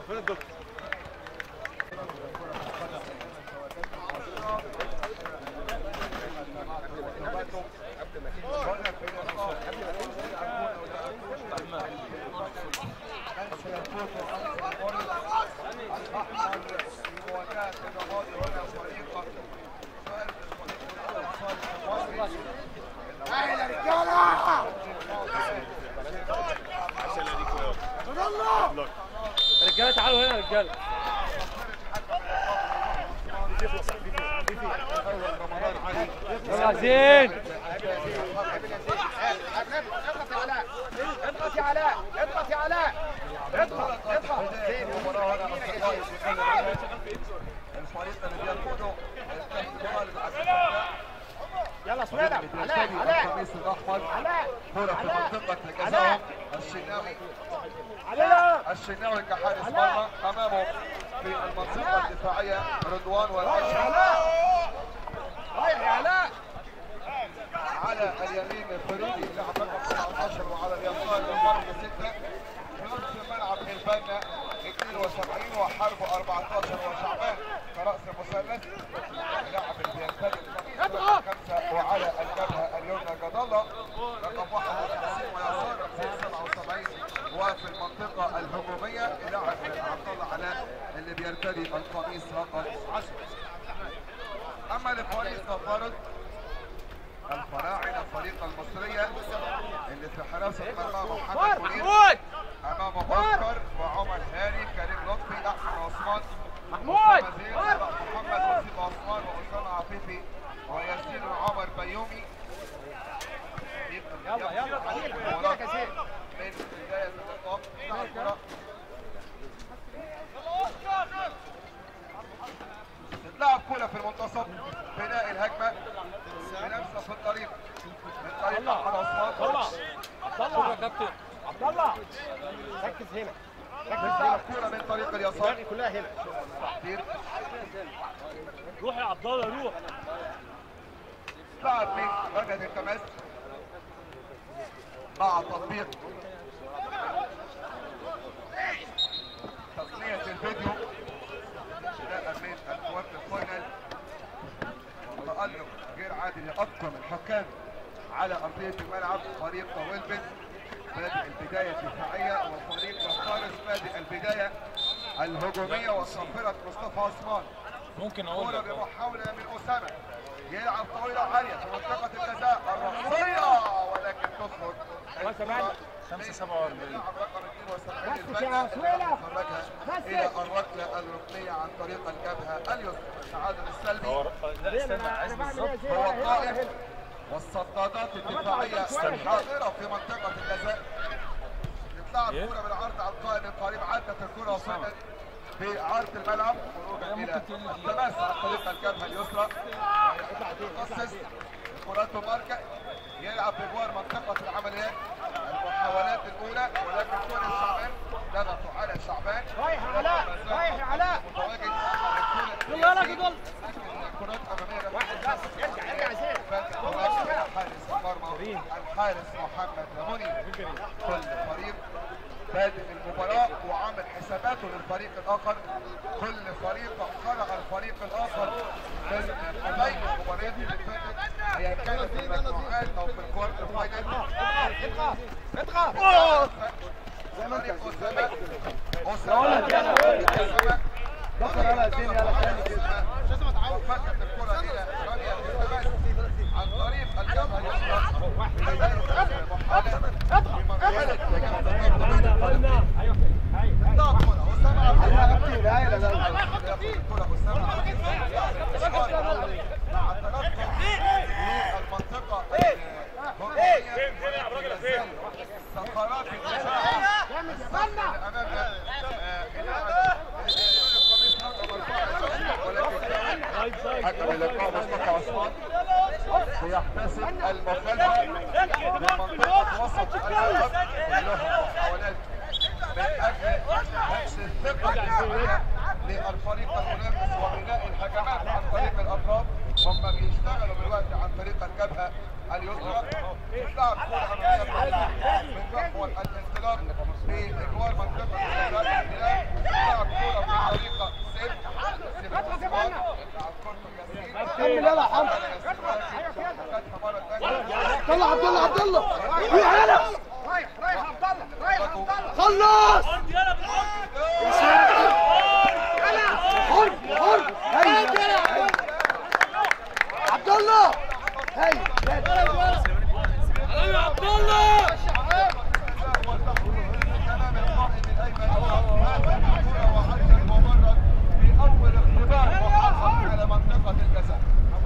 رجاله تعالوا هنا يا رجاله يلا زين اضغط يا علاء اضغط يا علاء اضغط يا علاء اضغط اضغط المباراة هنا أصدقائي في كل العالم. الفريق اللي بيرفضه الاحتفال بالأسماء يلا سويلم علاء علاء القميص الأحمر علاء كرة في منطقة الجزاء الشناوي علاء الشناوي كحارس مرمى أمامه في المنطقة الدفاعية رضوان والأشرف رايح يا علاء على اليمين فريدي لاعب رقم 19 وعلى اليسار رقم 6 في نص الملعب البنا 72 وحربه 14 وشعبان كرأس المثلث لاعب اللي بينتدب رقم خمسة وعلى الجبهة اليمنى جد الله رقم 51 ويسار رقم 77 وفي المنطقة الهجومية لاعب عبد الله علاء اللي بيرتدي القميص رقم 10 أما لفريق تفارق الفراعنة الفريق المصرية اللي في حراسة مرمى محمد منير محمود أمامه أوسكار وعمر هاني كريم لطفي أحمد عثمان محمود أسامة زين، محمد وسيم عثمان وأسامة عفيفي وياسين وعمر بيومي يلا يلا عليك يلا يا زين من بداية الإطلاق بتاع الكرة تتلعب كرة في المنتصف بناء الهجمة بنفسه في الطريق من طريق أحمد عثمان طلع طلع يا كابتن عبد الله ركز هنا ركز تتلعب هنا كرة من طريق اليسار دماغي كلها هنا كتير روح يا عبد الله روح لعب من رجل التماس مع تطبيق تصنيع الفيديو ابتداء من الكوارتر فاينل تألق غير عادي لأقوى الحكام على أرضية الملعب فريق ويلبس بادئ البداية الدفاعية وفريق فارس بادئ البداية الهجومية وصافرة مصطفى عثمان ممكن كرة اقول لك بمحاولة من أسامة يلعب طويلة عالية في منطقة الجزاء الرأسية ولكن تخرج الكرة خمسة سبعة وأربعين. اللاعب رقم 72 بس يا البنا سويلة. خرجها بس. إلى الركلة الركنية عن طريق الجبهة اليسرى التعادل السلبي هو لا استنى انا عايز بعمل بالظبط ايه يا زين هو هنا القائم هنا والصدادات الدفاعية استنى. الحاضرة في منطقة الجزاء تتلعب إيه؟ كرة بالعرض على القائم القريب عدت الكرة وصلت في عرض الملعب خروجا ممكن إلى تقول لي. التماس عن طريق الجبهة اليسرى متخصص كراته ماركة يلعب بجوار منطقة العمليات المحاولات الأولى ولكن كرة شعبان ضغطوا على شعبان رايح يا علاء رايح يا علاء متواجد يلا يلا جدول الكرات أمامية واحد بس ارجع ارجع يا زين حارس المرمى الحارس محمد مني كل فريق بادئ المباراة وعامل حساباته للفريق الآخر كل فريق قرأ الفريق الآخر من قبيل المباريات اللي فاتت هي كانت في المجموعات أو في الكوارتر فاينل اضغط اضغط فريق أسامة أسامة أسامة دكتور يلا زين يلا تاني كده وفكت الكرة إلى رمية التماس عن طريق الجبهة اليسرى بداية المحاولات في مرحلة حكم اللقاء مصطفى عثمان ويحتسب المخالفة لمنطقة وسط الملعب كلها محاولات من أجل نفس الثقة الدفاعية للفريق المنافس وبناء الهجمات عن طريق الأطراف هم بيشتغلوا دلوقتي عن طريق الجبهة اليسرى تلعب كرة أمامية من محور الانطلاق في إجوار منطقة الجزاء الهلال تلعب خلص ارض يلا بالارض يا سلام حر حر هاي عبد الله هاي يا عبد الله امام القائد الايمن هذا الكره وعدل ممرض في اول اختبار محقق على منطقه الجزاء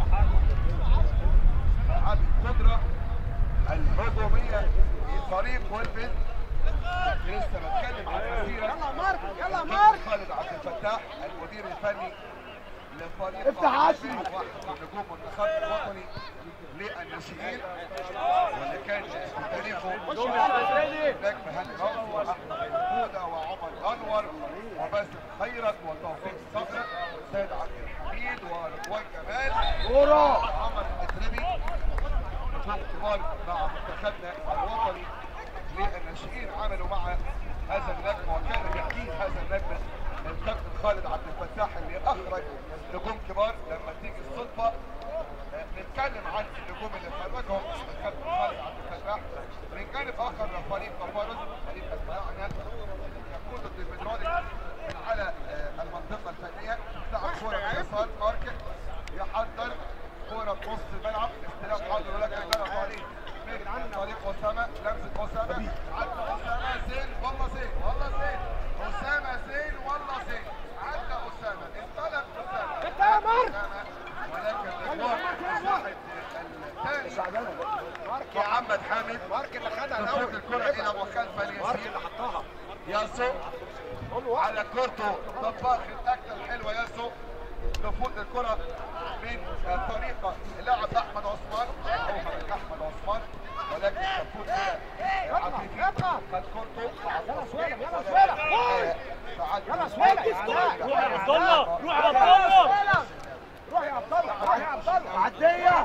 على القدره الهجوميه في فريق ويلفن لسه بتكلم عن مسيره يلا مارك يلا كابتن مارك خالد عبد الفتاح المدير الفني لفريق افتح عشري. واحد من نجوم المنتخب الوطني للناشئين واللي كان في تاريخه نجم هاني رأس واحمد محمودة وعمر انور وباسم خيرت وتوفيق صقر سيد عبد الحميد ورضوان جمال كورة عمر الاتربي نجوم كبار مع منتخبنا الوطني للناشئين عملوا مع هذا النجم وكان يحكيه هذا النجم الكابتن خالد عبد الفتاح اللي اخرج نجوم كبار لما تيجي الصدفه آه، نتكلم عن النجوم اللي خرجهم الكابتن خالد عبد الفتاح من جانب اخر فريق كفارس فريق اتباعنا يقود الديمترولي من على آه، المنطقه الفنيه لعب كوره من يسار ماركت يحضر كوره في نص الملعب استلام حاضر ولكن جرى عليه من طريق اسامه لمسه اسامه عدى اسامه زين والله زين والله زين اسامه زين والله زين عدى اسامه انطلق اسامه انت يا مارك أسامة، ولكن الجول الثاني محمد حامد مارك اللي خدها تفوت الكره الى مخالفه اليسير حطها ياسو على كورته طباخ الاكله الحلوه ياسو تفوت الكره من طريقه اللاعب احمد عثمان اوفر احمد عثمان ولكن تفوت الى عفيفي خد كورته يلا سويلة يلا سويلة يلا سويلة يا علاء روح يا عبد الله روح يا عبد الله روح يا عبد الله روح يا عبد الله عدية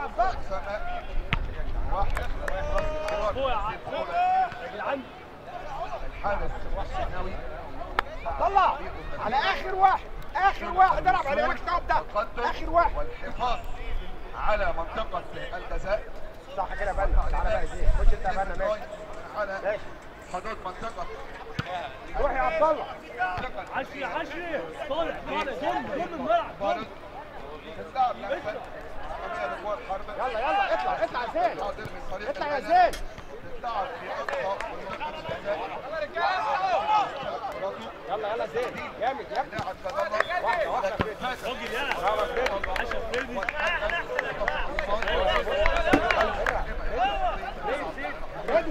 فوق يا عبد يا جدعان الحارس الشناوي طلع على اخر واحد اخر واحد العب عليه مالكش دعوه بده التقدم اخر واحد والحفاظ على منطقة الجزاء صح كده يا بنا تعالى بقى زين خش انت يا بنا ماشي على ماشي حدود منطقة روح يا عبد الله منطقة عشري عشري طالع طالع ضم ضم الملعب ضم بارد تلعب لمسة أمام الأجواء حرب يلا يلا اطلع اطلع يا زين حاضر من طريق اطلع يا الميدان. زين تتلعب في أقصى منطقة الجزاء يلا يلا زين جامد يا ابني لاعب تدرج واحدة واحدة لكن كده. فاتح راجل يلا برافو يا فريدي عشري فريدي فريدي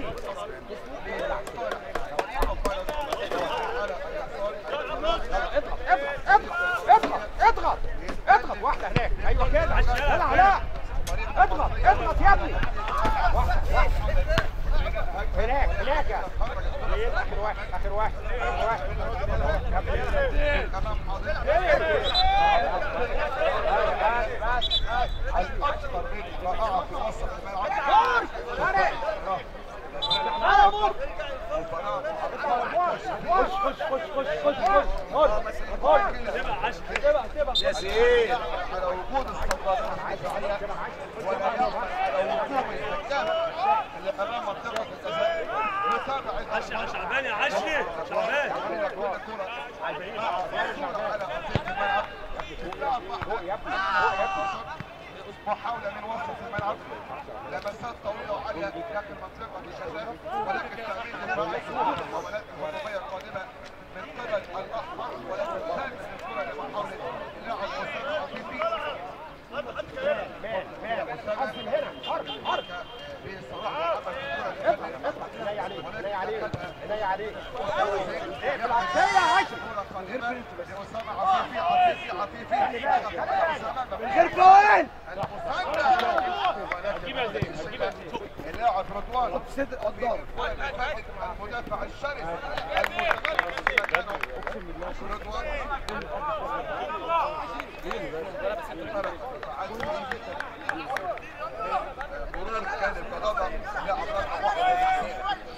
اضغط اضغط اضغط اضغط اضغط واحدة هناك ايوه كده يلا علاء اضغط اضغط يا ابني واحدة واحدة هناك هناك يا اخر واحد اخر واحد اخر واحد يا ابني. أمام حاضر بس بس الأكثر من رائعة في وسط الملعب خش طارق تعالى مر خش خش خش خش خش خش تبع عشري تبع تبع يا على وجود الصندوقات الدفاعية ولا يعمل على وجود الحكام اللي أمام منطقة الجزاء يتابع عشري يا شعبان يا عشري شعبان على كل كرة على أرضية الملعب لاعب فوق يا ابني محاولة من وسط الملعب لمسات طويلة وعالية داخل منطقة الجزاء ولكن تأمين دفاعي المحاولات الهجومية القادمة من قبل الأحمر ولكن ثاني الكرة لمحاولة اللاعب أسامة عفيفي مان مان حسن هنا حرب حرب في صلاح محمد الكرة اطلع اطلع عيني عليك عيني عليك عيني عليك ايه في العرضية يا عشري كرة قادمة لأسامة عفيفي عفيفي عفيفي أسامة غير فوين جيب يا زين جيب يا زين اللاعب رضوان صدق قدام المدافع الشرس المتمرس في مكانه رضوان مرور كان التضرع لاعب رقم 31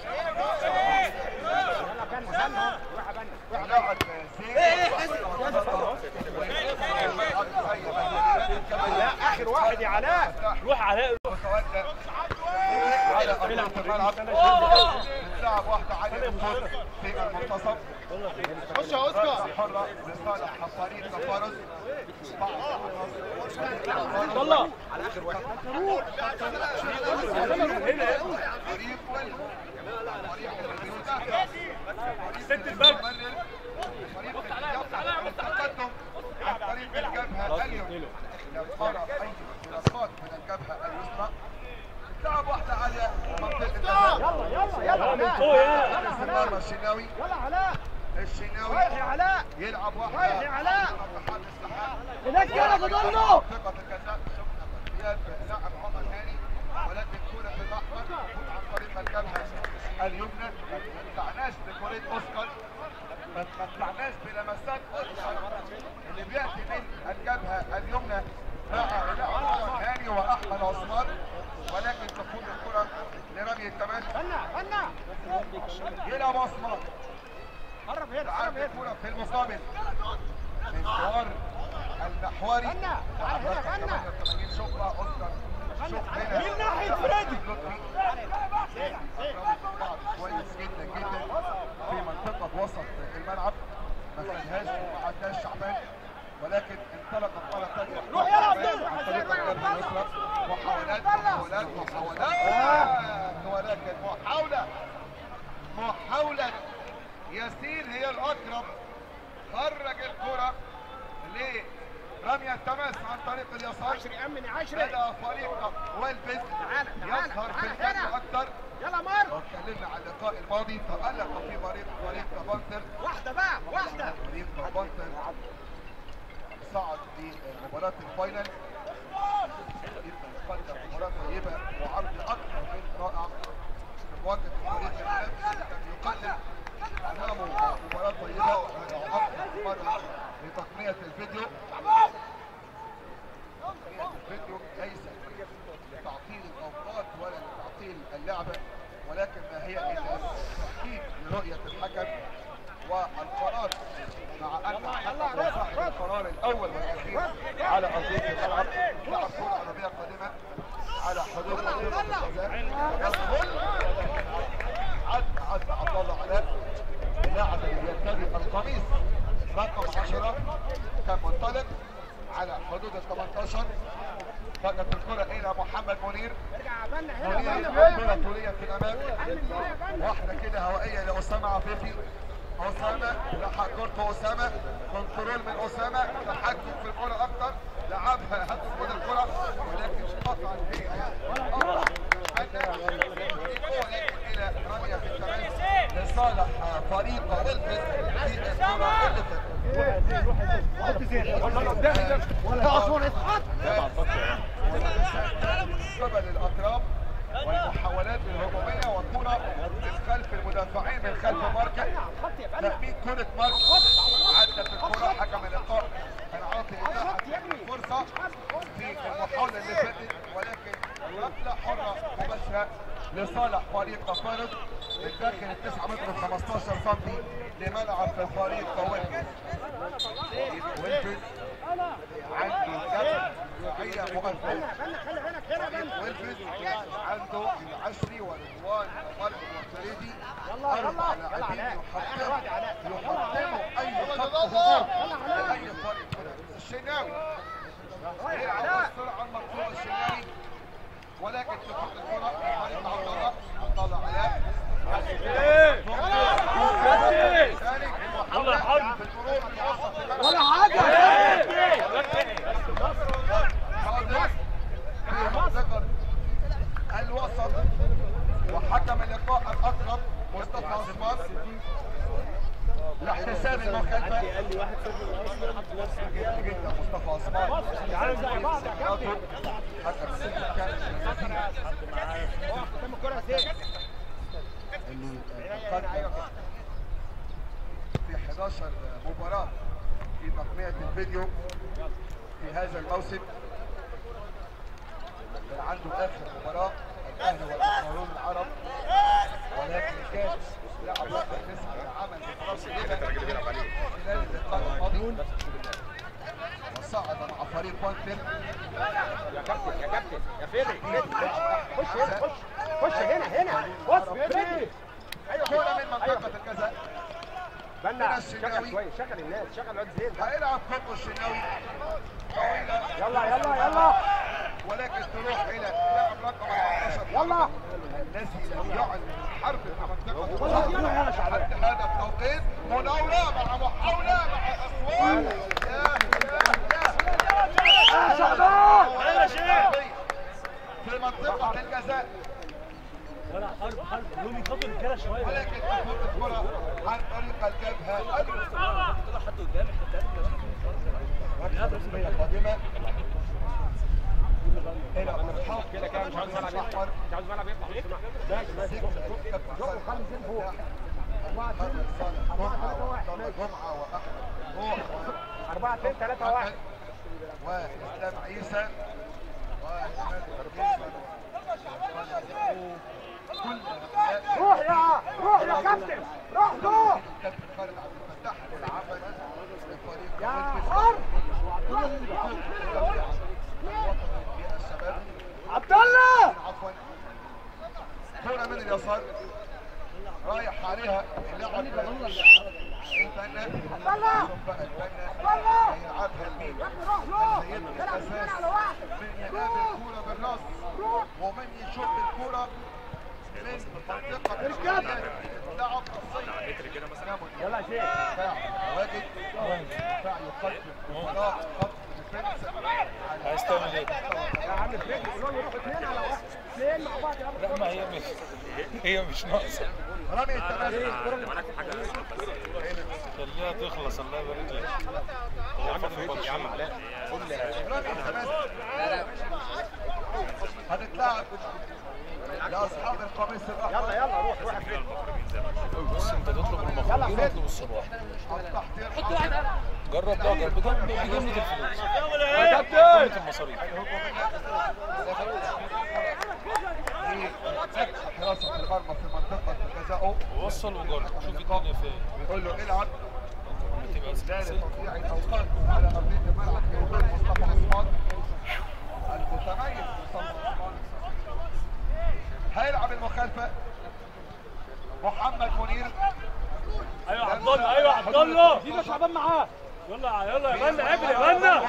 لاعب زين لا اخر واحد يا علاء روح علاء متولى على ارضيه الملعب بتلعب واحده عاليه الخط في المنتصف خش يا اوسكار حرة لصالح فريق تفارس طلع ست الباب التقدم عن طريق الجبهة اليمنى للقارة أي منصات من الجبهة اليسرى لعب واحدة على منطقة يلا يلا يلا من علاء فوق يا حارس المرمى الشناوي يلا علاء الشناوي رايح يا علاء يلعب واحدة رايح يا علاء. محمد السحاب هناك يلا فضل له ثقة الجزاء شفنا تغطيات لاعب عمر هاني ولكن كرة الأحمر تكون عن طريق الجبهة اليمنى ما تمتعناش بكرة أوسكار ما تمتعناش بلمسات أوسكار اللي بيأتي من الجبهة اليمنى مع لاعب عمر هاني وأحمد عثمان ولكن تكون الكرة لرمي التماس هنا هنا يلعب عثمان قرب هنا تعال قرب هنا الكرة في المقابل من جوار المحوري هنا، تعال هنا، رقم هنا. 88 شكرا اوسكار شوف هنا من ناحية فريدي. بعض كويس جدا جدا في منطقة وسط الملعب ما خدهاش وما عداش شعبان ولكن انطلقت مرة ثانية روح يا عبد الله. عن طريق روح يا عبد الجبهة الله. اليسرى محاولات محاولات محاولات ولكن محاولة محاولة ياسين هي الأقرب خرج الكرة لرمي التماس عن طريق اليسار عشري امن يا عشري بدأ فريق والبس تعال، تعال، يظهر في تعال الجنب هنا. أكثر يلا مر واتكلمنا عن اللقاء الماضي تألق في فريق فريق كابانتر واحده بقى واحده فريق كابانتر صعد في مباراة الفاينل جدا قدم مباراة طيبة وعرض أكثر من رائع في مواجهة الفريق المنافس كان يقدم أمامه مباراة طيبة وأكثر مرة لتقنية الفيديو تقنية الفيديو ليست لتعطيل الأوقات ولا لتعطيل اللعبة ولكن ما هي إلا تحقيق لرؤية الحكم والقرار مع أن الحكم صاحب القرار الأول والأخير على أرضية الملعب لعب كرة عربية قادمة على حدود منطقة الجزاء يدخل عد عد عبد الله علاء اللاعب اللي يرتدي القميص رقم 10 كان منطلق على حدود ال 18 فقط الكرة إلى محمد منير ارجع يا بنا منير هنا بنا الكرة طولية في الأمام واحدة كده هوائية لأسامة عفيفي أسامة لحق كورته أسامة كنترول من أسامة تحكم في الكرة أكتر لعبها هدف من الكرة ولكن قطعا هي قطعا ولكن إلى رمية في التماس لصالح فريق ويلفز في الكرة اللي فاتت قبل الاطراف والمحاولات الهجوميه والكره من خلف المدافعين من خلف ماركا تأمين كرة ماركا عدت الكرة حكم اللقاء كان عاطي إتاحة فرصة في المحاولة اللي فاتت ولكن ركلة حرة مباشرة لصالح فريق فارس من داخل ال 9 متر 15 سم لملعب فريق ويلفز ويلفز عنده جبل دفاعية مؤثرة خلي بالك هنا بنا ويلفز عنده العشري ورضوان ومرء وفريدي يلا، يلا، أربع يلا لاعبين علاء. يحطموا آخر واحد يا علاء. يحطموا أي خط هجوم لأي فريق الشناوي يلعب بسرعة المقصود الشناوي ولكن تفوت الكرة لفريق عبد الله عبد الله علاء ثاني والله حظ. في المرور في وسط الملعب. ولا حاجه حاضر في منطقة الوسط وحكم اللقاء الأقرب مصطفى عثمان لاحتساب المخالفة جدا جدا مصطفى عثمان تعالوا زي بعض يا حكم السن كان قدام الكره يا سيف اللي قدم في 11 مباراة في تقنية الفيديو في هذا الموسم كان عنده آخر مباراة الأهلي والمقاولون العرب ولكن كان لعب رقم تسعة عمل بفرص جدا خلال اللقاء الماضي وصعد مع فريق بانتر يا كابتن يا كابتن يا فيري خش هنا خش خش هنا هنا بص فيري كرة من منطقة الجزاء بنا الشناوي. شغل شويه شغل الناس شغل الواد زين هيلعب خطوة الشناوي طويلة يلا يلا يلا ولكن تروح الى لاعب رقم 14 يلا الذي يعلن حرب في منطقة روح يا شعبان. حتى هذا التوقيت مناورة مع محاولة مع أسوان يا يا يا شعبان يلا شباب. في منطقة الجزاء ولا حرب حرب لهم يخطوا الرجاله شويه ولكن تفوت الكرة عن طريق الجبهة طلع حد قدام القادمة إلى أصحاب كده كده مش عاوز ملعب يفتح مش عاوز ملعب يفتح لسه ماشي ماشي زق وخلي زين فوق أربعة اتنين أربعة ثلاثة واحد ماشي جمعة وأحمد روح أربعة اتنين ثلاثة واحد وإسلام عيسى وإسلام عيسى كل هؤلاء روح يا روح يا كابتن روح له كابتن خالد عبد الفتاح للعمل لفريق يا الوطني حر في الشباب عبد الله عفوا كرة من اليسار رايح عليها اللاعب البنا عبد الله ثم البنا الله. هيلعبها لمين؟ روح له سيد العب اثنين الاساس على واحد من ينادي الكرة بالراس روح ومن يشوط الكرة من منطقة اركب. لاعب الصيد يلا يا شيخ دفاع واجد دفاع يقدم وراء خط الدفاع عايز تعمل ايه؟ يا عم فريد قول له روح اثنين على واحد اثنين مع بعض يلا لا ما هي مش هي مش ناقصه رمي التماثيل خليها تخلص الله يبارك لك يا عم فريد يا عم علاء رمي التماثيل هتتلعب لاصحاب القميص يلا الاحمر يلا روح روح يا فريد بص انت تطلب المخرجين واطلب الصباح التحضير حاضر جرب ده جرب بجم- بجملة الفلوس يا جملة المصاريف حراسة المرمى في منطقة جزاؤه وصل وجرب شوف الدنيا فين يقول له العب تبقى ذلك سلسلة تضييع الاوقات على ارضيه الملعب في وجود مصطفى عثمان المتميز مصطفى عثمان هيلعب المخالفه محمد منير ايوه عبد الله ايوه عبد الله في شعبان معاه يلا يلا يا بنا اجري يا بنا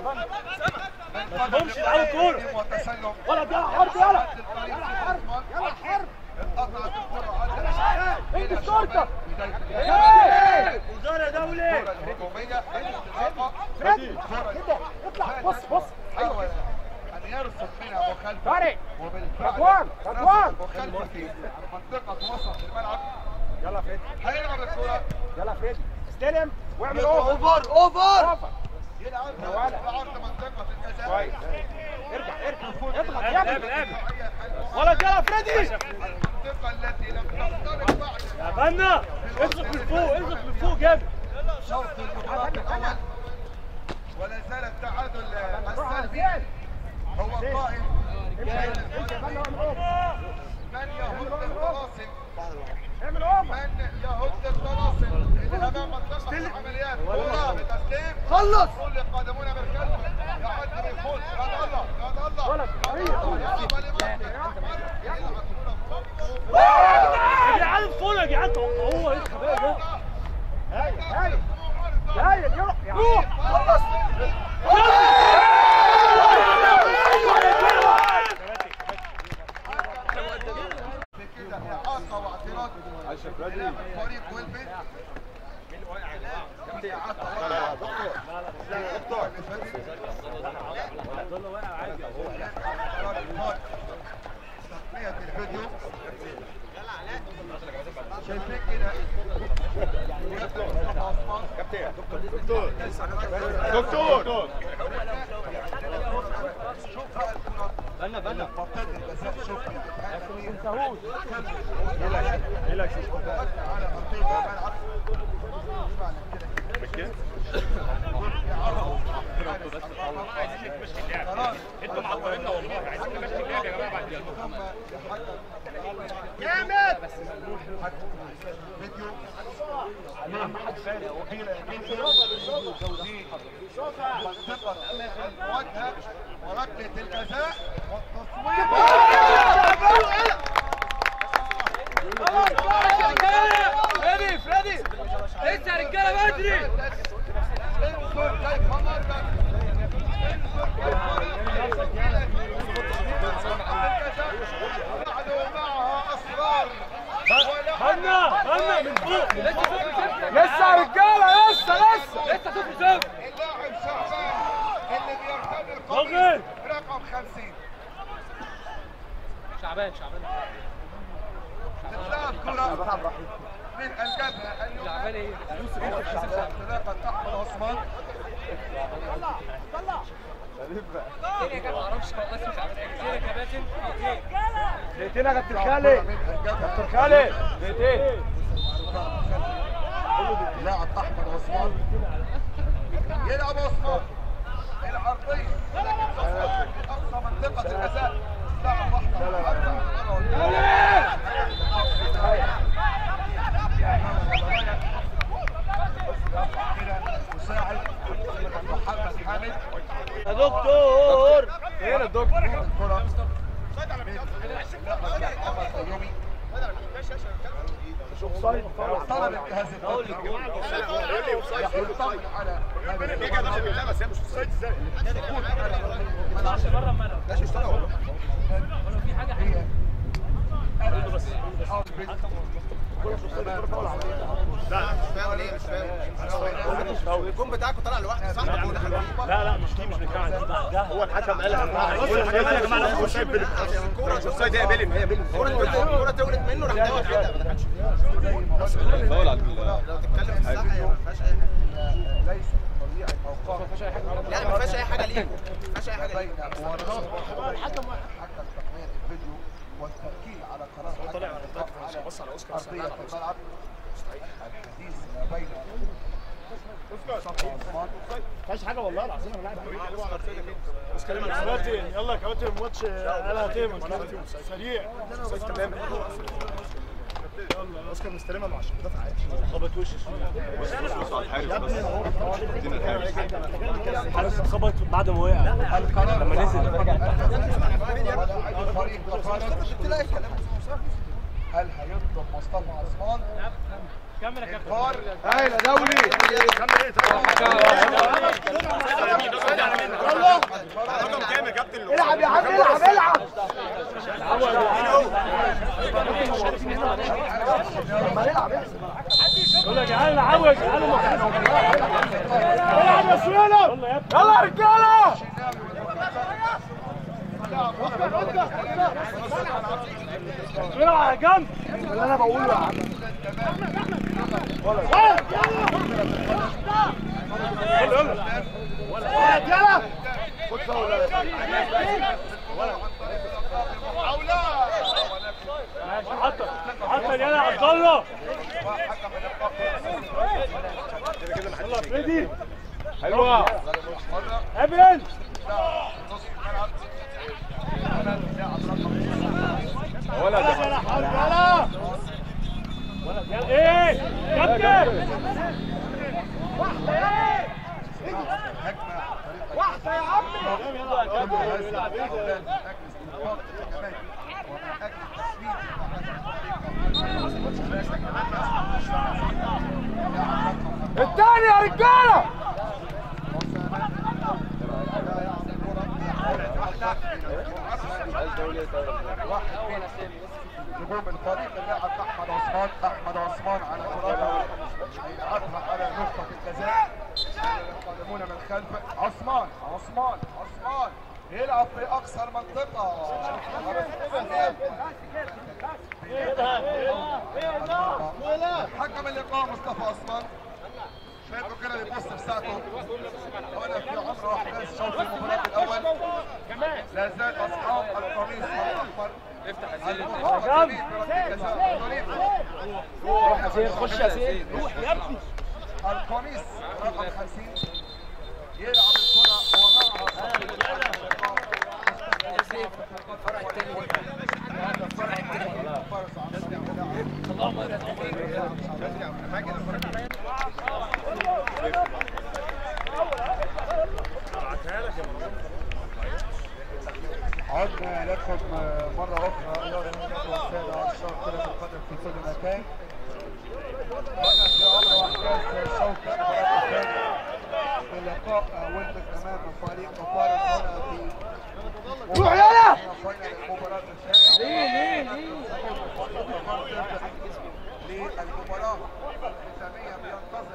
من تهمش يلعبوا كورة. وتسلم ولا ده حرب يلا يلا حرب يلا حرب انقطعت الكره على انت الشرطة بدايه وزاره دولي الكره الهجوميه الانطلاقه فريد كده اطلع بص بص ايوه ان يرصد منها مخالفه طارق وبالفعل رضوان، رضوان. رصد مخالفه في منطقه وسط الملعب يلا فريد هيلعب الكره يلا فريد استلم واعمل اوفر اوفر اوفر اوفر يلعب يا ولد. في عرض منطقه الجزاء كويس ارجع ارجع اضغط يا قابل ابني قابل المنطقه ولا يلا فريدي التي لم تخترق بعد يا بنا امسك من فوق امسك من فوق جامد شوط المباراه الاول ولا زال التعادل روح على السلبي زين هو قائم امشي امشي يا بنا واعمل اوفر من يهد الطلاسم اعمل اوفر من يهد الطلاسم اللي امام منطقه العمليات كره بتسليم خلص كل قادمون بالكلب يعد بالفوز يا الله يا الله ولد قريب يلعب لمن يلعب كره يا جدعان فوق يا جدعان هو ايه الخبايا ده هايل هايل هايل يروح روح خلص في كده اعاقه واعتراض لاعب فريق ويلبن اعاقه دكتور اللي فاتت تقنية الفيديو شايفين كده كابتن مصطفى عثمان كابتن دكتور دكتور شوف بقى الكرة بنا بنا منطقة الجزاء شوف ما تنساهوش على منطقة الملعب انتوا معطليننا والله عايزين نمشي اللعب يا جماعه بعد جامد فيديو منطقة المواجهة وركلة الجزاء والتصوير فريدي فريدي لسه يا رجاله لسه لسه لسه صفر صفر اللاعب شعبان اللي بيرتدي ضغط. القميص رقم 50 شعبان شعبان تتلعب كرة من الجبهة اليمنى شعبان ايه؟ انطلاقة احمد عثمان ما اعرفش والله اسمه شعبان ايه يا كباتن دقيقتين يا كابتن خالد من الجبهة كابتن خالد دقيقتين لاعب احمد عثمان يلعب عثمان العرضية لكن عثمان في اقصى منطقة الجزاء لاعب احمد مساعد محمد حامد يا دكتور فين الدكتور الكرة محمد ايوبي سايد طلب انتهاز الضربة يطمن على هذا الجون بتاعكم طلع لوحده صح ولا دخل فيه؟ لا لا مش دي مش بتاعت ده هو الحكم قالها بص يا جماعه هو شايف الكوره هي بيلم هي بيلم الكوره تولد منه راح داوت كده ما دخلش فاول على لو تتكلم في الصح هي ما فيهاش اي حاجه ليس طبيعي او قهر لا ما فيهاش اي حاجه ليه ما فيهاش اي حاجه بين ليه ونظر حكم تقنية الفيديو والتأكيد على قرار حكم الإيقاف على أرضية الملعب الحديث ما بين صفا عثمان مفيش حاجه والله العظيم انا لاعب بس كلمة كباتن يلا يا كباتن الماتش قالها تيمن سريع تمام يلا اوسكار مستلمها مع دفع عادي خبط وش الحارس خبط بعد ما وقع لما نزل ولاعب الفريق تفارق تلاقي كلام هل هيطلب مصطفى عثمان كمل يا كابتن فار هايله دولي رقم كام يا كابتن العب يا عم العب العب يلا يا جدعان العبوا يا جدعان العب يا سويلم يلا يا رجاله العب يا جنب اللي انا بقوله يا عم يلا يلا خد فاول ماشي حطر حطر يلا عبد الله يلا فريدي حلوه ابن ولا يلا يلا يلا ايه كابتن واحده يا عمي يلا يا كابتن الثاني يا رجاله نجوم الفريق اللاعب احمد عثمان احمد عثمان على كرة هيلعبها على نقطة الجزاء القادمون من خلف عثمان عثمان عثمان يلعب في اقصى المنطقة حكم اللقاء مصطفى عثمان شايفه كده بيبص في ساعته هنا في عمر احداث شوط المباراة الاول لا زال اصحاب القميص الاحمر روح يا سيد خش يا سيد روح يا ابني القميص رقم 50 يلعب الكرة ومعها صاحب اللقاء الفرع الثاني الفرع الثاني عدنا لكم مرة أخرى إلى النقطة السابعة الشوط كرة القدم في كل مكان هنا في أمر أحداث شوط المباراة الثاني في اللقاء ولدت أمام فريق مفارق هنا في روح يلا فاينل المباراة الثانية ليه ليه ليه للمباراة الختامية بينتظر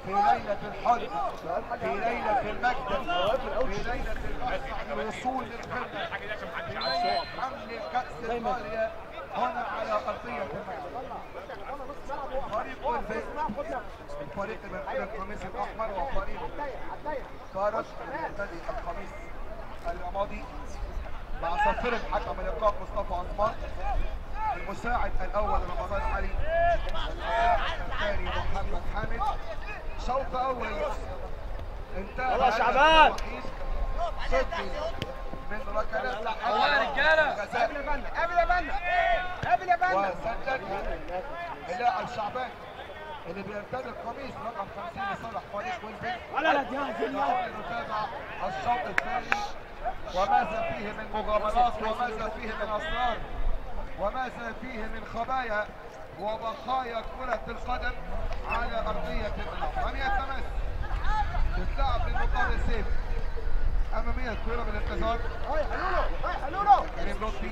في ليلة الحلم في ليلة المجد في ليلة البحث عن الوصول للقمة في ليلة حمل كأس إيطاليا هنا على أرضية المجد فريق ولفي الفريق من القميص الأحمر وفريق فارس المرتدي القميص الماضي مع صفرة حكم اللقاء مصطفى عثمان المساعد الاول رمضان علي المساعد الثاني محمد حامد شوط اول انتهى يلا هدف شعبان. وحيد سجل من ركلات والله يا رجالة. غزال قبل يا بنا قبل يا بنا قبل يا بنا وسدد اللاعب شعبان اللي بيرتدي القميص رقم 50 لصالح فريق ويلفين ولد يا زلمة نتابع الشوط الثاني وماذا فيه من مغامرات وماذا فيه من اسرار وماذا فيه من خبايا وبقايا كرة القدم على أرضية الملعب من يتمس تتلعب للمقابل السيف أمامية الكرة بالانتظار هاي حلولو هاي حلولو كريم لطفي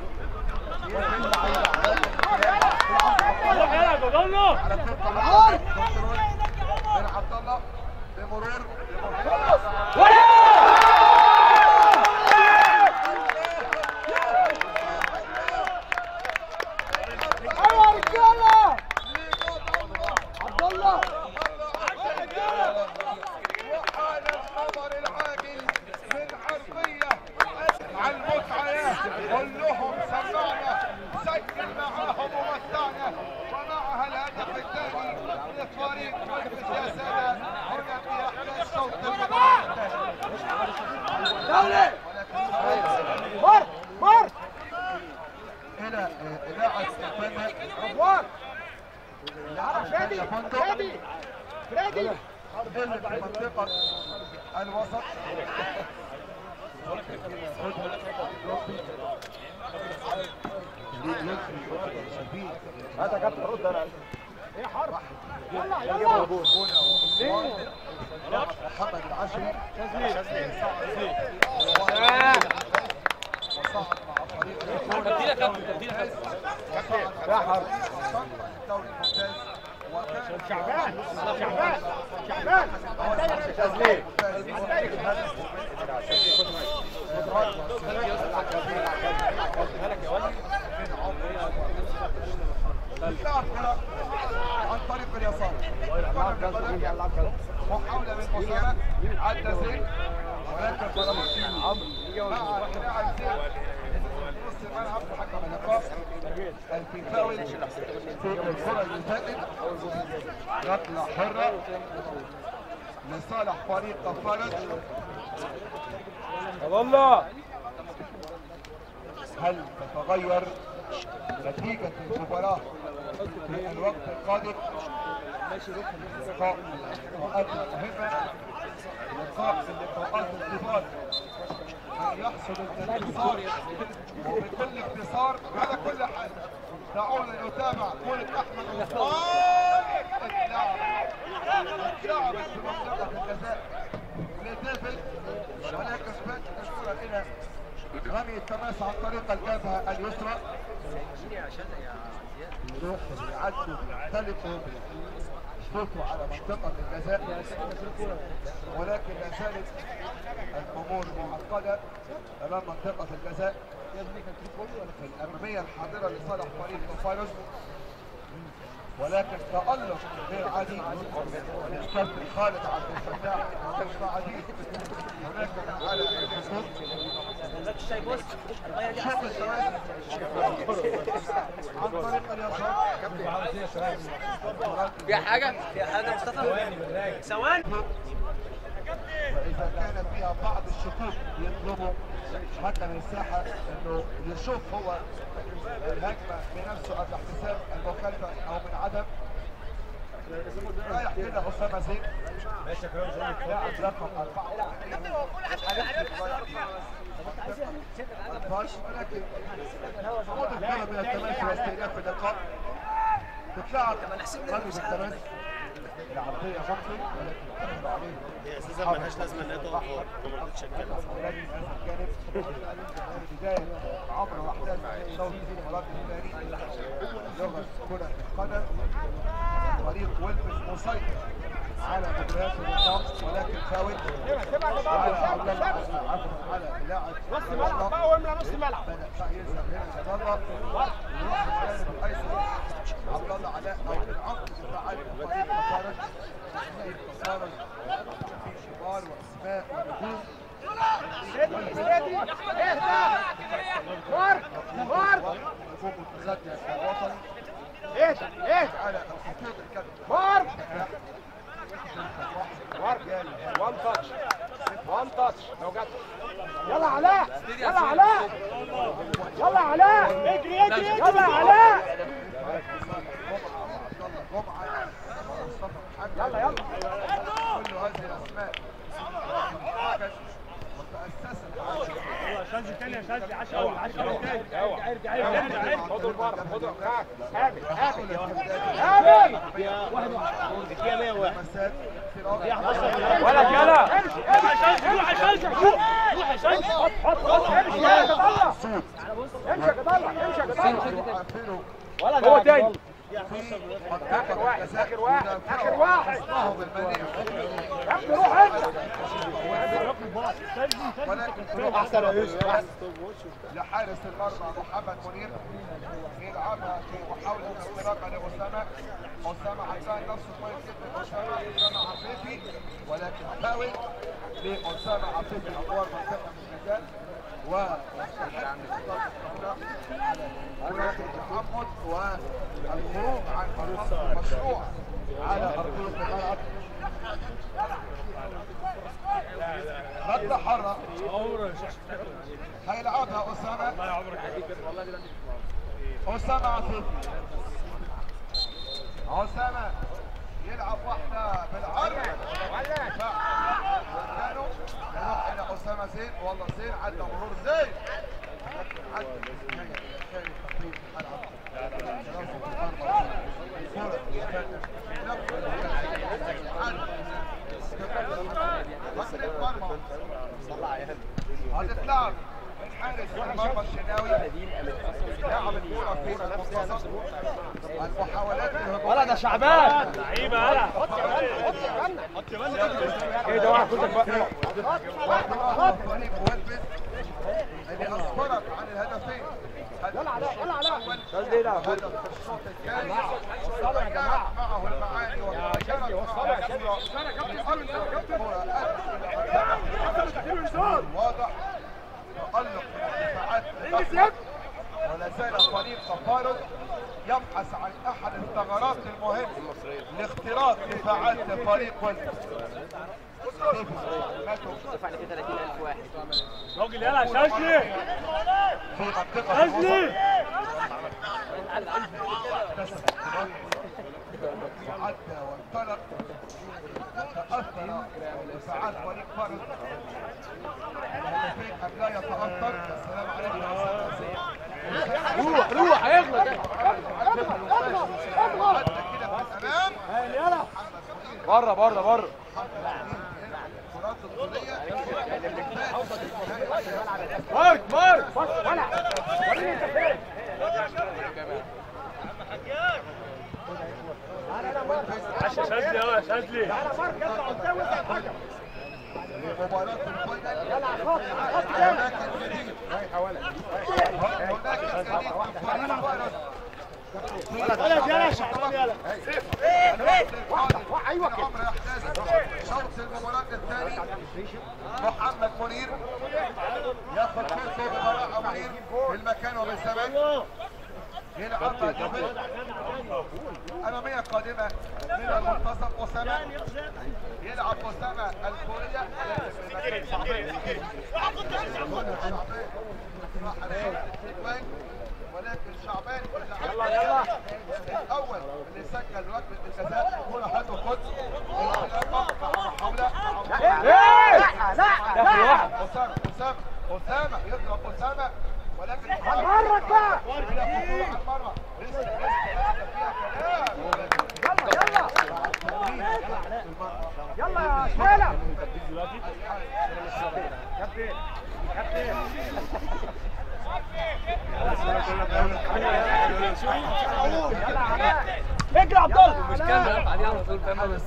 روح يلا جول له على كرة كنترول من عبد الله بمرور ايوه يا رجاله عبد الله وحال الخبر العاجل من عرضية على المتعة يا قول لهم سمعنا سجل معاهم ومتعنا ومعها الهدف الثاني لفريق مجلس يا سادة هنا في أحداث شوط المباراة دولي مر مر إلى آه، لاعب الفنة ادوار لاعب فريدي الفنة فندق فريدي فريدي اللي في منطقة الوسط هذا كابتن رد انا ايه حرب يلا يلا هنا وعثمان محمد العشري وصعد مع فريق تبديل يا كابتن تبديل يا كابتن يا حرب الدوري الممتاز وكان شعبان شعبان شعبان تسليم عن طريق اليسار محاولة من أسامة عدى زين ولكن ضربت مع لاعب زين نص الملعب حكم اللقاء الفيفاوي في الكرة اللي فاتت ركلة حرة لصالح فريق كفارة والله هل تتغير نتيجة المباراة في الوقت القادم؟ لقاء لقاءات مهمة لقاء من لقاءات الكبار من يحصل الانتصار وبكل انتصار على كل حال دعونا نتابع كرة أحمد عثمان اتلعب اتلعبت في منطقة الجزاء لديفيد ولكن بات الكرة إلى رمي التماس عن طريق الجبهة اليسرى يروح يعدوا يختلفوا يشوفوا على منطقة الجزاء ولكن لا زالت الأمور معقدة أمام منطقة الجزاء في الأمامية الحاضرة لصالح فريق الفايروس ولكن تألق غير عادي الكابتن خالد عبد الفتاح الصاعدي هناك من على الحصول شوف الثواني عن طريق اليسار في حاجة في حاجة مصطفى ثواني واذا كان فيها بعض الشكوك يطلبوا حتى من الساحه انه يشوف هو الهجمه بنفسه قبل احتساب المخالفه او من عدم رايح كده اسامه زين لاعب رقم اربعه الفاش ولكن عود الكره من التماس واستئناف اللقاء تتلعب قلب التماس العرضيه ممكن ولكن تحصل عليه هي اساسا ملهاش لازمه ان هي تقف فوق وما بتتشكل ولكن هذا الجانب بداية عمر واحداث دوري في المباراة الثاني لغة كرة القدم فريق ويلفز مسيطر على مدرسة النظام ولكن فاول سيبها كده على سيبها عبد الله سيبها عفوا على لاعب نص ملعب بقى واملى نص ملعب بدأ بقى يذهب هنا عبد الله يروح الجانب الايسر عبد الله علاء او العقد فعل فريق مصارج فريق مصارج في شبار واسماء ونجوم سيدي سيدي اهدى فار فار نجوم منتخبنا الوطني اهدى اهدى على الخطوط الكابتن فار فار وان تاتش وان تاتش لو جت يلا علاء يلا علاء يلا علاء اجري اجري يلا علاء جمعة مصطفى محمد يلا يلا كل هذه الاسماء وتأسست على شاذلي تاني يا شاذلي 10 10 تاني ارجع ارجع ارجع ارجع خدوا البره خدوا معاك هابل هابل هابل مسات ولد يلا روح يا شاذلي روح يا شاذلي روح روح يا شاذلي حط حط حط امشي يا جدالة امشي يا جدالة امشي يا جدالة هو تاني اخر واحد اخر واحد اخر واحد يا ابني روح انت ولكن احسن يا يوسف لحارس المرمى محمد منير يلعبها في محاولة اختراقها لأسامة أسامة هتبان نفسه كويس جدا أسامة أسامة عفيفي ولكن فاول لأسامة عفيفي أدوار منطقة من الميدان ويستحق كرة التعمد والخروج عن النص المشروع على أرضية الملعب رد حرة هيلعبها أسامة أسامة عفيفي أسامة يلعب واحدة بالعرض مكانه يروح إلى أسامة زين والله زين عدى مرور زين لكن عدى النهاية الثاني تقريبا الملعب هتتلعب من حارس المرمى الشناوي لعب الكرة في المنتصف المحاولات الهجومية ولد يا شعبان لعيبه يلا ايه ده واحد كنت بقى واحتراف فريق ويلبس اللي أسفرت عن الهدفين يلا علاء يلا علاء هدف في الشوط الثاني وضيعت معه المعاني وتغيرت معه الصورة واضح تألق الدفاعات ولا زال فريق تفارق يبحث عن احد الثغرات المهمه لاختراق دفاعات فريق ويلبس راجل يلا يا شاذلي في منطقه شاذلي وعدى وانطلق وتأثر دفاعات فريق فارس الهدفين أم لا يتأثر السلام عليكم يا أستاذ روح روح هيغلط عدى كده من الأمام بره بره بره الكرات الطولية مارك مارك ولا وريني انت فين عاش يا شاذلي يلا يا شاذلي انا مارك اطلع قدام وانت الحكم مباراة الفاينل يلا على الخط على الخط جامد هناك الجديد هناك الجديد من فريق فارس ولد يلا يا شعبان يلا ايوه كده عمرو احداث شوط المباراة الثاني محمد منير ياخد فيه براءة منير في المكان وبالزمن يلعبها جبل أمامية قادمة من المنتصف أسامة يلعب أسامة الكورية ولكن في المكان شعبان راح على الوان ولكن شعبان يلا يلا الاول اللي سجل ركله الجزاء الكره هات وخد محاوله لا لا داخل واحد اسامه اسامه اسامه يضرب اسامه ولكن هنهرج بقى الى خطوره على المرمى رزق رزق فيها كلام يلا يلا يا شيلة كابتن كابتن يلا علاء اجري يا عبد الله مش كان بقى عليه على طول فاهم بس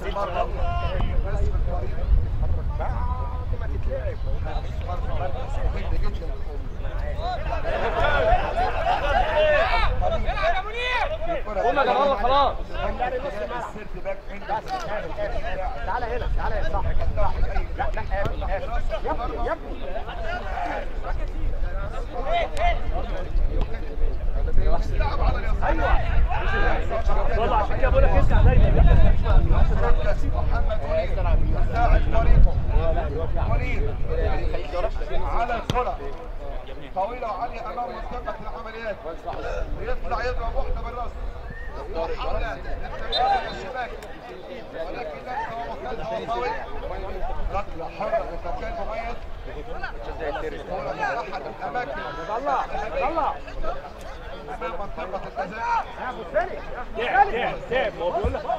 قوم يا جماعه خلاص السيرت باك عندك تعالى هنا تعالى هنا صح صح لا لا قابل قابل يا ابني يا ابني والله عشان كده بقول لك اسمع دايما مركز محمد وليد مساعد فريقه وليد على الكرة طويلة وعالية أمام منطقة العمليات ويطلع يضرب واحدة بالراس محاولة للتمرير من الشباك ولكن ليس هو مكانها وفاول ركلة حرة من مكان مميز كرة من أحد الأماكن طلع طلع أمام منطقة الجزاء يا ابو الثاني تعب تعب تعب هو بيقول لك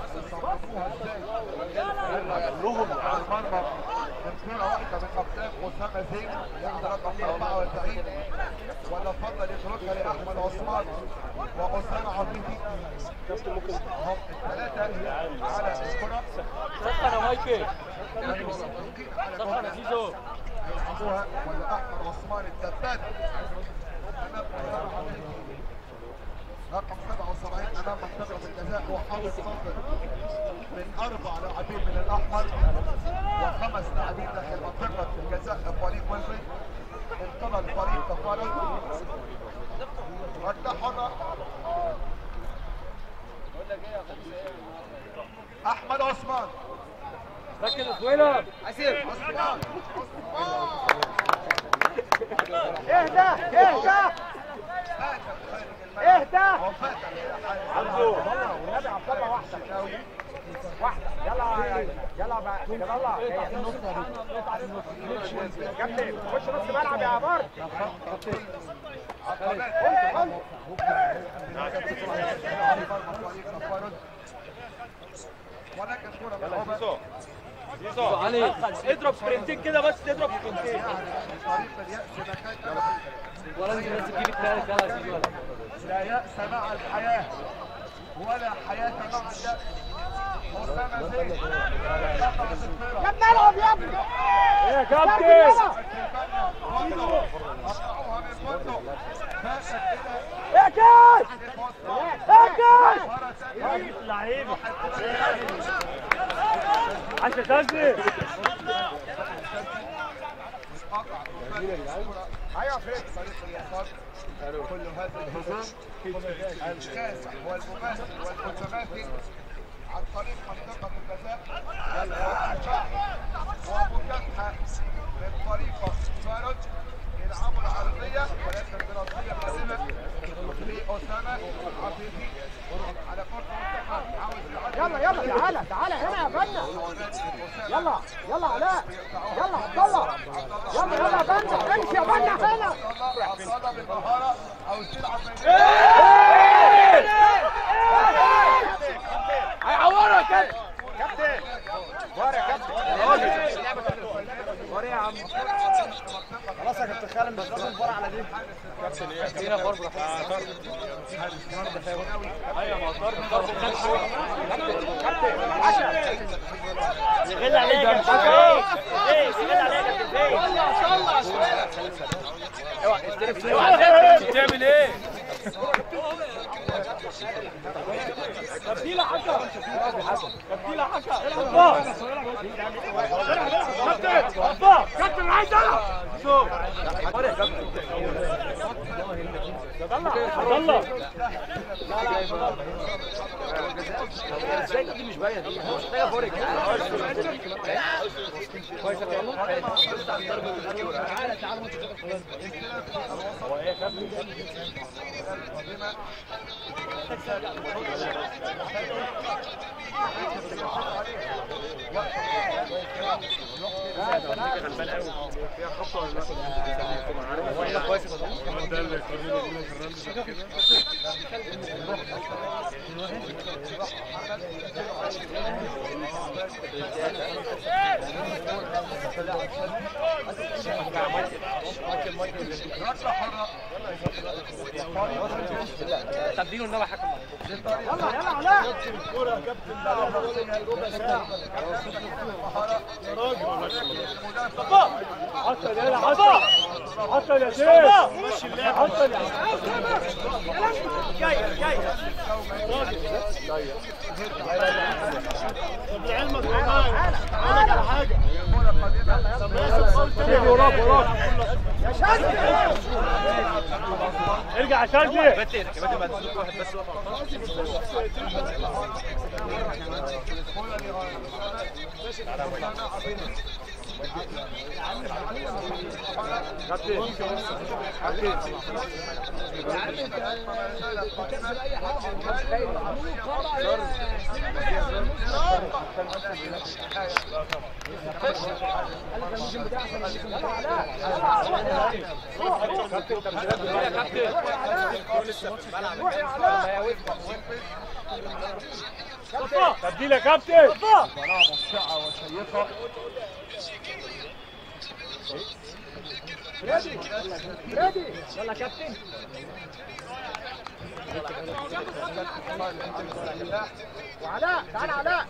لهم على المرمى من كرة واحدة من أقدام أسامة زين لاعب رقم 44 ولا فضل يتركها لأحمد عثمان وأسامة عطيفي هم الثلاثة على الكرة سخن يا مايكل على سخن يا كرة زيزو يلعبوها ولا أحمد عثمان الدبان أمام أسامة عطيفي رقم 77 امام منطقه الجزاء وحافظ صفر من اربع لاعبين من الاحمر وخمس لاعبين داخل منطقه الجزاء فريق ويلفريد من قبل فريق كفاره ركله حره احمد عثمان ركز يا سويلة عثمان اهدى اهدى اهدى وفاة والنبي عبد الله واحده واحده يلا يلا بقى يلا يا كابتن خش نص ملعب يا عمار ولكن كرة من عمر زيزو علي اضرب سبرنتين كده بس اضرب سبرنتين طريق اليأس مكان ولا انت لازم تجيب الثالث يلا يا زيزو لا يأس مع الحياة ولا حياة مع اليأس أسامة زين يا ابني العب يا ابني يا كابتن قطعوها من فندق فاتت إلى يا كاس يا كاس مرة ثانية لعيبه عشان تنزل قطع ايوه فريد طريق اليسار كل هذا الهجوم الكاسح والمماثل والمتماثل عن طريق منطقة الجزاء ومكافحة من فريق فارج يلعبوا العرضية ولكن براسية قادمة لأسامة عفيفي على كرة مصطفى عاوز يعدي يلا يلا تعالى تعالى هنا يا فنا يلا يلا علاء يلا عبد الله يلا يلا يا فنا امشي يا فنا هنا عطالة بالمهارة أو تلعب من هيعورك كابتن كابتن ورا يا كابتن ورا يا عم خلاص يا كابتن خالد مش لازم فار على دي هنا برضه ايوه ما ضرب ضرب غلى عليك يا ايه غلى عليك يا اوعى بتعمل ايه تبديل حكا تبديل حكا كابتن الله كابتن عايز العب شوف عبد الله ازاي دي مش باينه دي مش محتاجه فورك ركله حره تبديل والنبي حكم يلا يلا علاء حصل يا حصل حصل يا شيخ حصل يا جاي جاي طب لعلمك والله اقول لك على حاجه طب ياسر وراك وراك يا شادي ارجع يا شادي كباتن كباتن بعد اذنكم واحد بس واقف روح يا علاء تبديل يا كابتن ريدي ريدي يلا كابتن وعلاء تعال علاء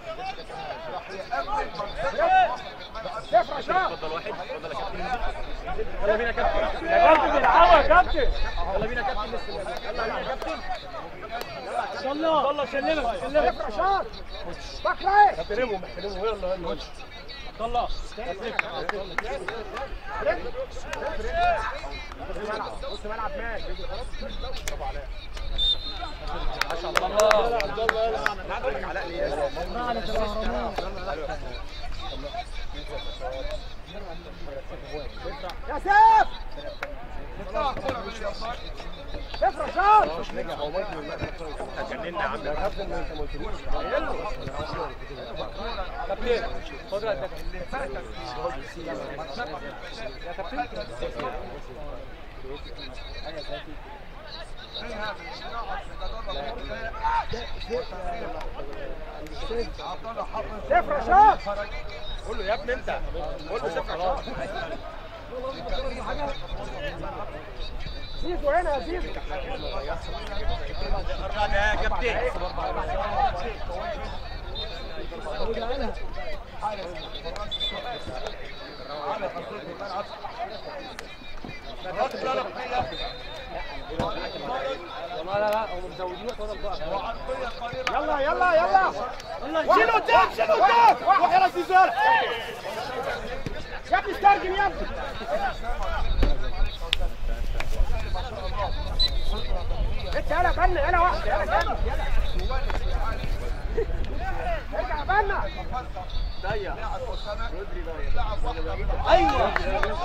صفر شاط اتفضل واحد اتفضل يا كابتن يلا بينا كابتن يا كابتن العبوا يا كابتن يلا بينا كابتن يلا يلا كابتن يلا يلا سلمك سلمك صفر شاط بكره احترمهم احترمهم يلا يلا يلا نص ملعب مات يا سيف صفر شاط هتجننا يا عم صفر شاط قول له يا ابني انت قول له صفر شاط زيزو هنا يا زيزو يا كابتن يلا يلا يلا شيلوا قدام شيلوا قدام روح يا راسي زارع يا ابني استرجل يا ابني انت يلا بنا يلا واحده يلا جنب يلا ارجع بنا ايوه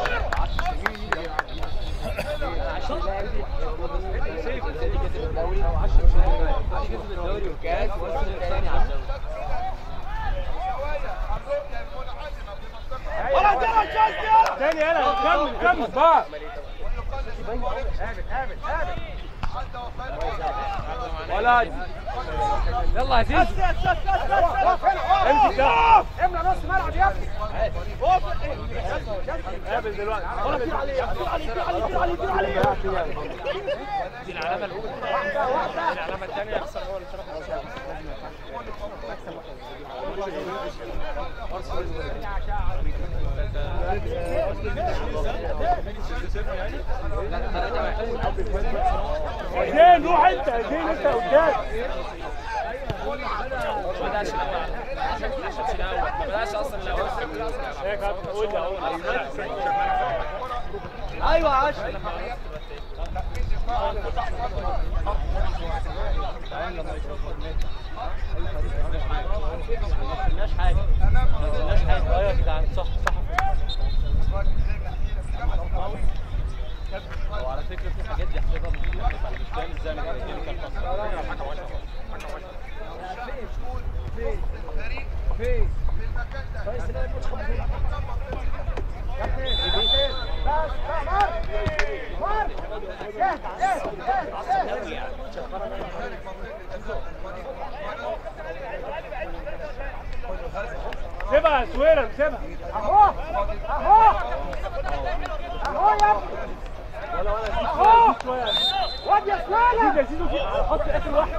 ولا ترى شاشه تاني يلا كمل كمل بقى قابل قابل قابل ولا يلا يا زيزو واقف هنا امشي واقف ده املى نص ملعب يا ابني قابل دلوقتي ولا طير عليه طير عليه طير عليه طير عليه طير عليه دي العلامه الاولى العلامه الثانيه يخسر هو اللي شرح اثنين روح انت اثنين انت قدام ما بداش الاول ما بداش اصلا الاول يا كابتن قول لي اهو ايوه يا عشري مالناش حاجه مالناش حاجه ايوه يا جدعان صح صح هو على فكره في حاجات دي حسابها مش فاهم ازاي انا كان كان فين كويس لا الماتش خمسين بس بقى مار مار اهدى اهدى اهدى اهدى سيبها يا سويلم سيبها اهو اهو اهو يا ابني اهو واد يا سوالة يا زيزو في- حط اخر واحد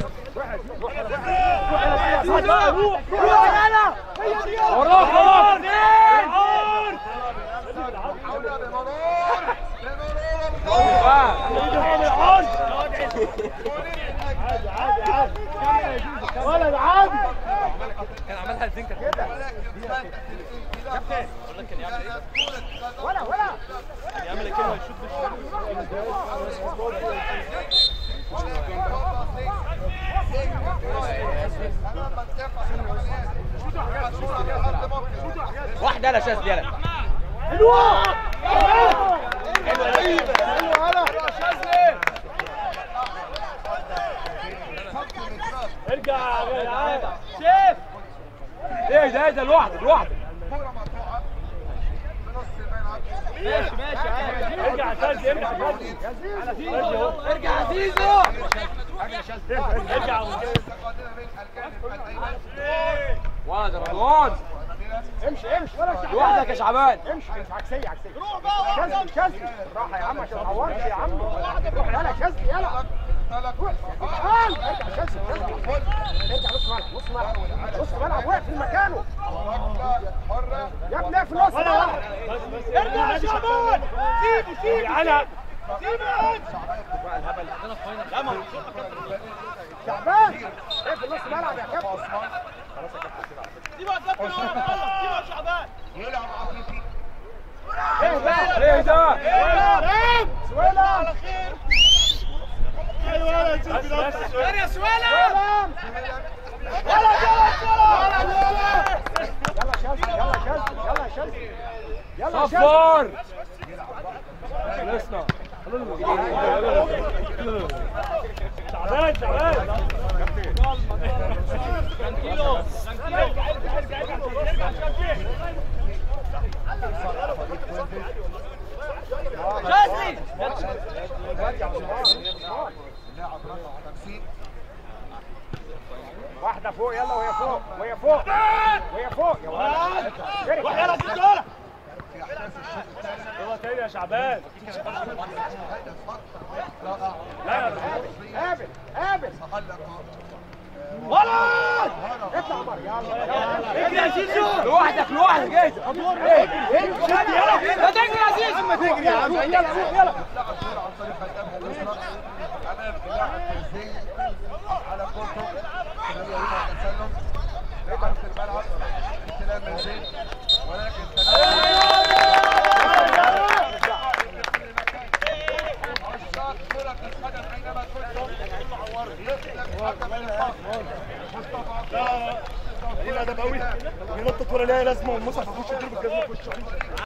روح روح يلا هي دي يلا وراك وراك ولد عادي كان عملها الزنكه كده ولا ولا كان يعمل كده ويشوط بالشمال واحده يلا شاذ يلا حلوة ارجع يا جدعان شيف ايه ده ايه ده لوحدك لوحدك ماشي ماشي عادي ارجع يا سيدي ارجع يا سيدي ارجع يا زيزو ارجع يا أبو جيد. واحد يا رمضان امشي امشي ولا شعبان لوحدك يا شعبان امشي امشي عكسية عكسية روح بقى شاذلي شاذلي بالراحة يا عم عشان ما تعورش يا عم روح يلا شاذلي يلا روح تعال ارجع شاذلي شاذلي ارجع نص ملعب نص ملعب نص ملعب واقف في مكانه يا ابني اقف في نص ملعب ارجع يا شعبان سيبه سيبه على شعبان اقف في نص ملعب يا كابتن يلعب عاطفي ايه بقى ايه ده سويلم بس بس يا سويلم يلا يلا يلا يلا شاذلي يلا شاذلي يلا شاذلي يلا شاذلي صفار خلصنا تعبان تعبان اللاعب رقم 50 واحدة فوق يلا وهي فوق وهي فوق وهي فوق يا ولد روح يلا تدولة في احداث الشوط الثاني يلا تاني يا شعبان رائع قابل قابل تألق ولد اطلع عمر يلا اجري يا زيزو لوحدك لوحدك ايه لا تجري يا عزيز اما تجري يا عم يلا يلا لعب كرة عن طريق الجبهة اليسرى أمام اللاعب الفرنسي على كورته الذي يريد التسلم رجع في الملعب استلام من زيد ولكن عشاق كرة القدم أينما كنتم يسلم حكم اللقاء مصطفى ايه ده قوي ينط ولا لا لازمه والمصحف يخش يضرب الجزمه في وشه